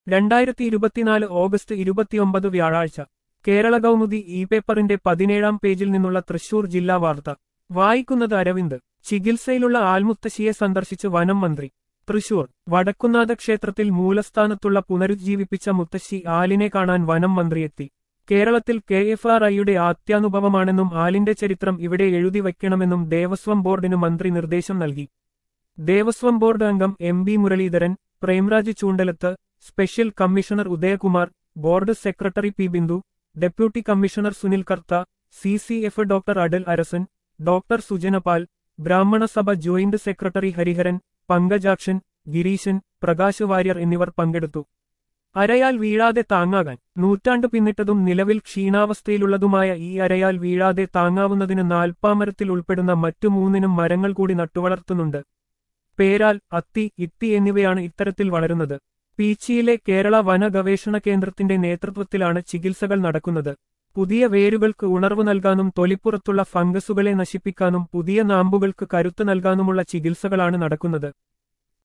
രണ്ടായിരത്തി ഇരുപത്തിനാല് ഓഗസ്റ്റ് ഇരുപത്തിയൊമ്പത് വ്യാഴാഴ്ച കേരള കൗമുദി ഇ പേപ്പറിന്റെ പതിനേഴാം പേജിൽ നിന്നുള്ള തൃശൂർ ജില്ലാ വാർത്ത വായിക്കുന്നത് അരവിന്ദ് ചികിത്സയിലുള്ള ആൽമുത്തശ്ശിയെ സന്ദർശിച്ച് വനം മന്ത്രി തൃശൂർ വടക്കുന്നാഥ ക്ഷേത്രത്തിൽ മൂലസ്ഥാനത്തുള്ള പുനരുജ്ജീവിപ്പിച്ച മുത്തശ്ശി ആലിനെ കാണാൻ വനം മന്ത്രിയെത്തി കേരളത്തിൽ കെ എഫ് ആർ ഐയുടെ ആത്യാനുഭവമാണെന്നും ആലിന്റെ ചരിത്രം ഇവിടെ എഴുതി വയ്ക്കണമെന്നും ദേവസ്വം ബോർഡിന് മന്ത്രി നിർദ്ദേശം നൽകി ദേവസ്വം ബോർഡ് അംഗം M B Muraleedharan Premraj Choondalath special commissioner Udayakumar board secretary P Bindu deputy commissioner Sunil Kartha C C F doctor Adal Arasan doctor Sujanapal Brahmana Sabha joint secretary Hariharan Pankajakshan Gireesan Prakash Warrier എന്നിവർ പങ്കെടുത്തു അരയാൽ വീഴാതെ താങ്ങാകാൻ നൂറ്റാണ്ട് പിന്നിട്ടതും നിലവിൽ ക്ഷീണാവസ്ഥയിലുള്ളതുമായ ഈ അരയാൽ വീഴാതെ താങ്ങാവുന്നതിന് നാൽപ്പാമരത്തിൽ ഉൾപ്പെടുന്ന മറ്റു മൂന്നിനും മരങ്ങൾ കൂടി നട്ടുവളർത്തുന്നുണ്ട് പേരാൽ അത്തി ഇത്തി എന്നിവയാണ് ഇത്തരത്തിൽ വളരുന്നത് പീച്ചിയിലെ കേരള വന ഗവേഷണ കേന്ദ്രത്തിന്റെ നേതൃത്വത്തിലാണ് ചികിത്സകൾ നടക്കുന്നത് പുതിയ വേരുകൾക്ക് ഉണർവ് നൽകാനും തൊലിപ്പുറത്തുള്ള ഫംഗസുകളെ നശിപ്പിക്കാനും പുതിയ നാമ്പുകൾക്ക് കരുത്ത് നൽകാനുമുള്ള ചികിത്സകളാണ് നടക്കുന്നത്